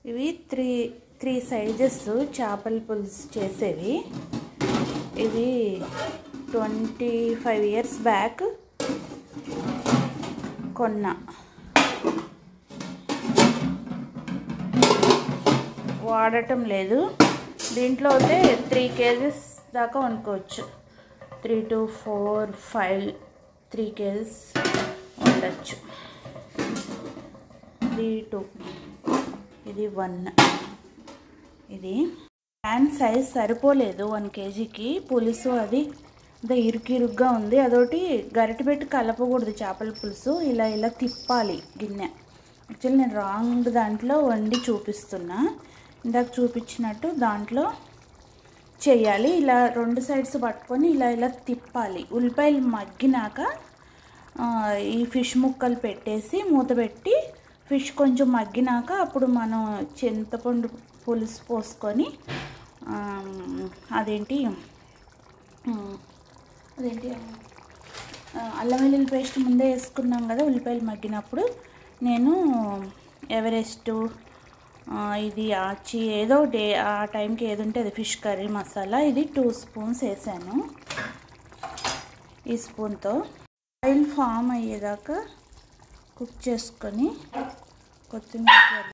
ఇవి three three sizes చేపల పులుసు చేసేవి ఇవి ట్వంటీ ఫైవ్ ఇయర్స్ బ్యాక్ కొన్నా వాడటం లేదు దీంట్లో అయితే త్రీ కేజెస్ దాకా వండుకోవచ్చు three two four five three KGs ఉండొచ్చు త్రీ టూ ఇది వన్ ఇది ప్యాన్ సైజ్ సరిపోలేదు వన్ కేజీకి పులుసు అది అంత ఇరుకు ఇరుగ్గా ఉంది అదొకటి గరిటె పెట్టి కలపకూడదు చేపల పులుసు ఇలా ఇలా తిప్పాలి గిన్నె యాక్చువల్లీ నేను రాంగ్ దాంట్లో వండి చూపిస్తున్నా ఇందాక చూపించినట్టు దాంట్లో చేయాలి ఇలా రెండు సైడ్స్ పట్టుకొని ఇలా ఇలా తిప్పాలి ఉల్లిపాయలు మగ్గినాక ఆ, ఈ ఫిష్ ముక్కలు పెట్టేసి మూత పెట్టి ఫిష్ కొంచెం మగ్గినాక అప్పుడు మనం చింతపండు పులుసు పోసుకొని ఆ, అదేంటి ఉమ్, అదేంటి ఆ, అల్లం వెల్లుల్లి పేస్ట్ ముందే వేసుకున్నాం కదా ఉల్లిపాయలు మగ్గినప్పుడు నేను ఎవరెస్ట్ ఆ, ఇది ఆచి ఏదో ఒకటి ఆ టైంకి ఏది ఉంటే అది ఫిష్ కర్రీ మసాలా ఇది టూ స్పూన్స్ వేసాను ఈ స్పూన్తో ఆయిల్ ఫామ్ అయ్యేదాకా కుక్ చేసుకొని కొత్తిమీర